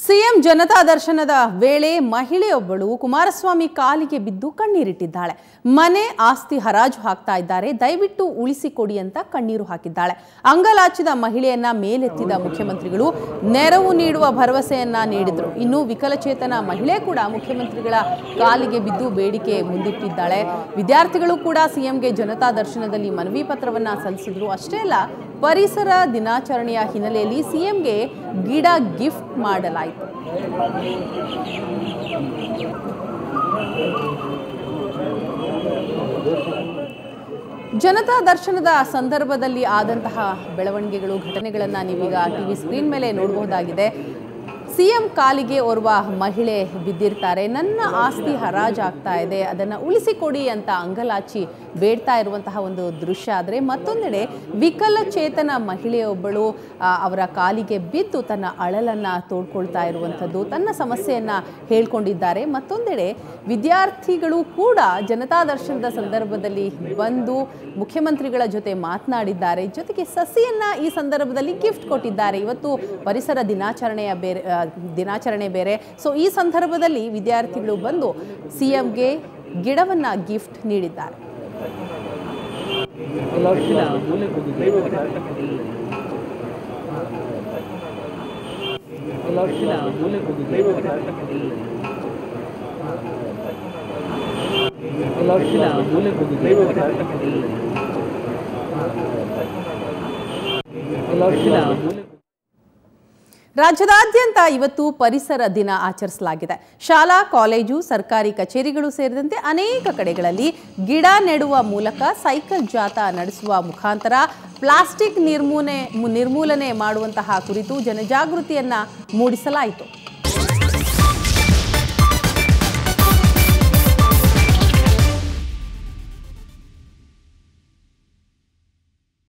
CM Janata ದರ್ಶನದ ವೇಳೆ ಮಹಿಳೆಯೊಬ್ಬಳು ಕುಮಾರಸ್ವಾಮಿ ಕಾಲಿಗೆ ಬಿದ್ದು ಕಣ್ಣೀರಿಟ್ಟಿದ್ದಾಳೆ ಮನೆ ಆಸ್ತಿ ಹರಾಜು ಹಾಕ್ತಾ ಇದ್ದಾರೆ ದಯವಿಟ್ಟು ಉಳಿಸಿಕೊಡಿ ಅಂತ ಕಣ್ಣೀರು ಹಾಕಿದ್ದಾಳೆ ಅಂಗಲಾಚಿದ ಮಹಿಳೆಯನ್ನ ಮೇಲೆತ್ತಿದ ಮುಖ್ಯಮಂತ್ರಿಗಳು ನೆರವು ನೀಡುವ ಭರವಸೆಯನ್ನ ನೀಡಿದ್ರು ಇನ್ನು ವಿಕಲಚೇತನ ಮಹಿಳೆ ಕೂಡ ಮುಖ್ಯಮಂತ್ರಿಗಳ ಕಾಲಿಗೆ ಬಿದ್ದು ಬೇಡಿಕೆ ಮುಂದಿಟ್ಟಿದ್ದಾಳೆ ವಿದ್ಯಾರ್ಥಿಗಳು ಕೂಡ ಸಿಎಂಗೆ ಜನತಾ ದರ್ಶನದಲ್ಲಿ ಮನವಿ ಪತ್ರವನ್ನ ಸಲ್ಲಿಸಿದ್ರು ಅಷ್ಟೇ ಅಲ್ಲ ಪರಿಸರ ದಿನಾಚರಣೆಯ ಹಿನ್ನೆಲೆಯಲ್ಲಿ ಸಿಎಂಗೆ ಗಿಡ ಗಿಫ್ಟ್ ಮಾಡಲಾಯಿತು ಜನತಾ ದರ್ಶನದ ಸಂದರ್ಭದಲ್ಲಿ ಆದಂತಹ ಬೆಳವಣಿಗೆಗಳು ಘಟನೆಗಳನ್ನು ನೀವೀಗ ಟಿವಿ ಸ್ಕ್ರೀನ್ ಮೇಲೆ ನೋಡಬಹುದಾಗಿದೆ ಸಿಎಂ ಕಾಲಿಗೆ ಓರ್ವ ಮಹಿಳೆ ಬಿದ್ದಿರ್ತಾರೆ ನನ್ನ ಆಸ್ತಿ ಹರಾಜಾಗ್ತಾ ಇದೆ ಅದನ್ನು ಉಳಿಸಿಕೊಡಿ ಅಂತ ಅಂಗಲಾಚಿ ಬೇಡ್ತಾ ಇರುವಂತಹ ಒಂದು ದೃಶ್ಯ ಆದರೆ ಮತ್ತೊಂದೆಡೆ ವಿಕಲಚೇತನ ಮಹಿಳೆಯೊಬ್ಬಳು ಆ, ಅವರ ಕಾಲಿಗೆ ಬಿದ್ದು ತನ್ನ ಅಳಲನ್ನು ತೋಡ್ಕೊಳ್ತಾ ಇರುವಂಥದ್ದು ತನ್ನ ಸಮಸ್ಯೆಯನ್ನು ಹೇಳ್ಕೊಂಡಿದ್ದಾರೆ ಮತ್ತೊಂದೆಡೆ ವಿದ್ಯಾರ್ಥಿಗಳು ಕೂಡ ಜನತಾ ದರ್ಶನದ ಸಂದರ್ಭದಲ್ಲಿ ಬಂದು ಮುಖ್ಯಮಂತ್ರಿಗಳ ಜೊತೆ ಮಾತನಾಡಿದ್ದಾರೆ ಜೊತೆಗೆ ಸಸಿಯನ್ನ ಈ ಸಂದರ್ಭದಲ್ಲಿ ಗಿಫ್ಟ್ ಕೊಟ್ಟಿದ್ದಾರೆ ಇವತ್ತು ಪರಿಸರ ದಿನಾಚರಣೆಯ ಬೇರೆ ಆ, ದಿನಾಚರಣೆ ಬೇರೆ ಸೊ ಈ ಸಂದರ್ಭದಲ್ಲಿ ವಿದ್ಯಾರ್ಥಿಗಳು ಬಂದು ಸಿಎಂಗೆ ಗಿಡವನ್ನ ಗಿಫ್ಟ್ ನೀಡಿದ್ದಾರೆ ಎಲ್ಲ ವರ್ಷಿಲ್ಲ ಮೂಲೆ ಹೋಗಿದ್ದೆ ಎಲ್ಲ ವರ್ಷಿಲ್ಲ ಮೂಲೆ ಹೋಗಿದ್ದೆ ಎಲ್ಲ ವರ್ಷಿಲ್ಲ ಮೂಲೆ ಹೋಗಿದ್ದೆ ಎಲ್ಲ ವರ್ಷಿಲ್ಲ ಮೂಲೆ ರಾಜ್ಯದಾದ್ಯಂತ ಇವತ್ತು ಪರಿಸರ ದಿನ ಆಚರಿಸಲಾಗಿದೆ ಶಾಲಾ ಕಾಲೇಜು ಸರ್ಕಾರಿ ಕಚೇರಿಗಳು ಸೇರಿದಂತೆ ಅನೇಕ ಕಡೆಗಳಲ್ಲಿ ಗಿಡ ನೆಡುವ ಮೂಲಕ ಸೈಕಲ್ ಜಾಥಾ ನಡೆಸುವ ಮುಖಾಂತರ ಪ್ಲಾಸ್ಟಿಕ್ ನಿರ್ಮೂಲನೆ ನಿರ್ಮೂಲನೆ ಮಾಡುವಂತಹ ಕುರಿತು ಜನಜಾಗೃತಿಯನ್ನ ಮೂಡಿಸಲಾಯಿತು